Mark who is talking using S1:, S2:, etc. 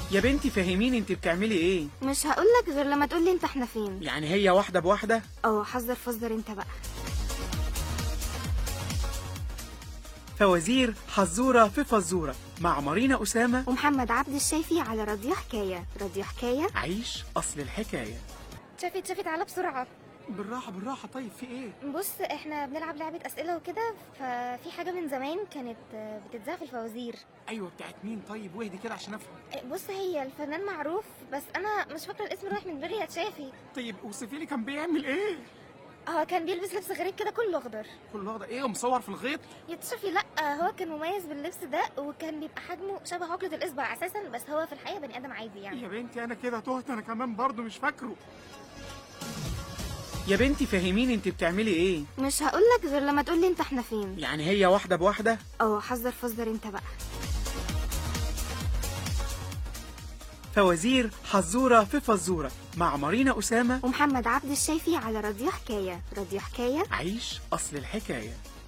S1: يا بنتي فهميني انت بتعملي ايه
S2: مش هقولك غير لما تقولي انت احنا فين
S1: يعني هي واحده بواحده
S2: اه حذر فزر انت بقى
S1: فوازير حزوره في فزوره مع مارينا اسامه
S2: ومحمد عبد الشافي على راديو حكاية راديو حكاية
S1: عيش اصل الحكايه
S2: شافي شافي تعالى بسرعة
S1: بالراحه بالراحه طيب في ايه
S2: بص احنا بنلعب لعبة أسئلة وكده ففي حاجة من زمان كانت آه، بتتذاع في الفوازير
S1: ايوه بتاعت مين طيب واهدي كده عشان افهم
S2: آه، بص هي الفنان معروف بس أنا مش فاكرة الاسم رايح من دماغي يا شافي
S1: طيب اوصفي لي كان بيعمل ايه
S2: هو كان بيلبس لبس غريب كده كله أخضر
S1: كل واحده ايه ومصور في الغيط
S2: يا شافي لا هو كان مميز باللبس ده وكان بيبقى حجمه شبه عقلة الإصبع أساسا بس هو في الحقيقة بني آدم عادي يعني
S1: يا بنتي انا كده تهت انا كمان برضو مش فاكره يا بنتي فهميني انت بتعملي ايه
S2: مش هقولك غير لما تقولي انت احنا فين
S1: يعني هي واحده بواحده
S2: اه حذر فزر انت بقى
S1: فوازير حزوره في فزوره مع مارينا اسامه
S2: ومحمد عبد الشافي على راديو حكاية راديو حكاية
S1: عيش اصل الحكايه